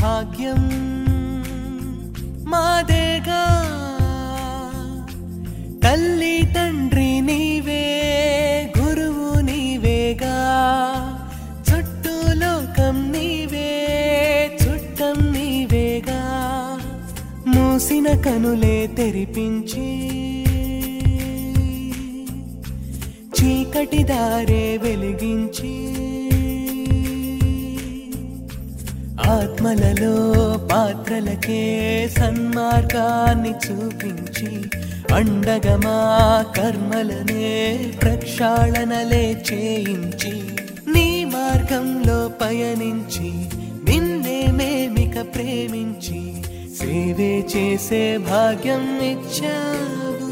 భాగ్యం మాదేగా తల్లి తండ్రి నీవే గురువు నీవేగా చుట్టూ లోకం నీవే చుట్టం నీవేగా మూసిన కనులే తెరిపించి చీకటి దారే వెలిగించి ఆత్మలలో పాత్రలకే సన్మార్గాన్ని చూపించి అండగమా కర్మలనే ప్రక్షాళనలే చేయించి నీ మార్గంలో పయనించి నిన్నే మేమిక ప్రేమించి సేవే చేసే భాగ్యం ఇచ్చావు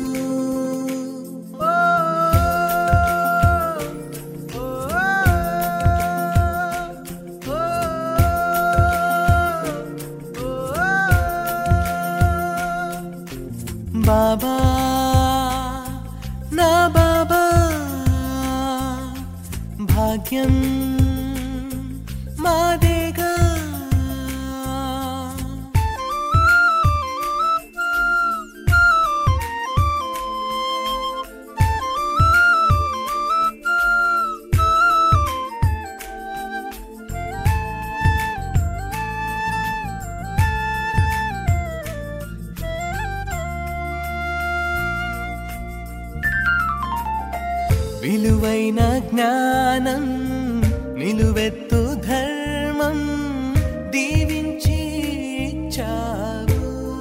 బాబా నా బాబా భాగ్యం మాదేగా విలువైన జ్ఞానం నిలువెత్తు ధర్మం దీవించి ఇచ్చావు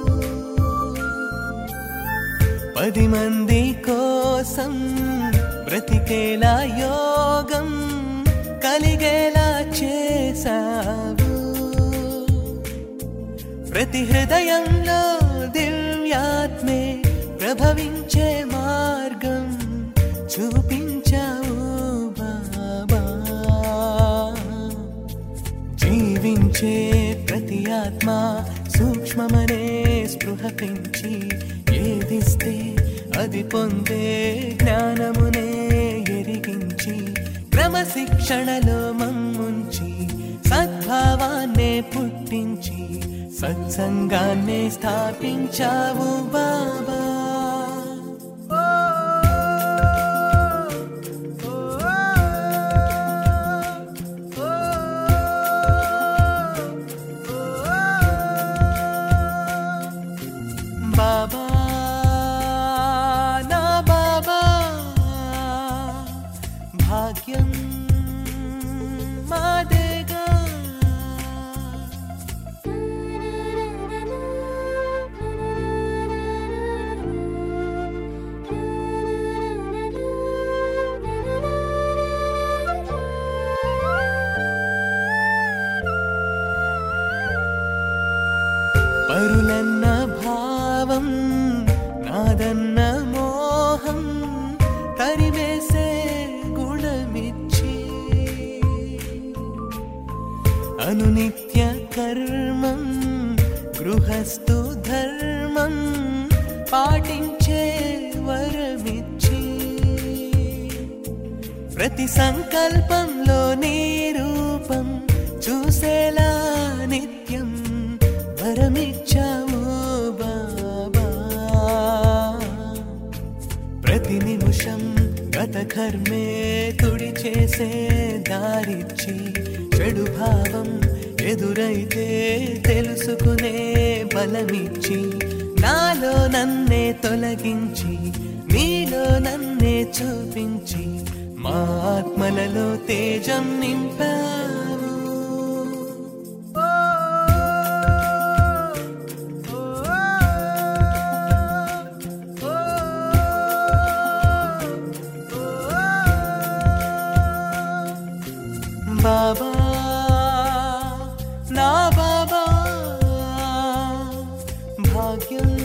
పది మంది కోసం బ్రతికేలా యోగం కలిగేలా చేశావు ప్రతి హృదయంలో దివ్యాత్మే ప్రభవించే మార్గం చూపించావు బాబా జీవించే ప్రతి ఆత్మ సూక్ష్మమనే స్పృహ పెంచి ఏదిస్తే అది పొందే జ్ఞానమునే ఎరిగించి క్రమశిక్షణలో మమ్ముంచి సద్భావాన్నే పుట్టించి సత్సంగాన్నే స్థాపించావు బాబా బాబా నా బాబా భాగ్యం మాదేగా పరులన్న భావం నాదన్న మోహం తరివేసే గుణమిచ్చి అనునిత్య కర్మం గృహస్థు ధర్మం పాటించే వరమిచ్చి ప్రతి సంకల్పంలో నీ రూపం చూసేలా నిత్యం వరమిచ్చావు బాబా ప్రతి నిమిషం గత కర్మే తుడి చేసే దారిచ్చి చెడు భావం ఎదురైతే తెలుసుకునే బలమిచ్చి నాలో నన్నే తొలగించి నీలో నన్నే చూపించి మా ఆత్మలలో తేజం నింపావు బాబా నా బాబా భాగ్యం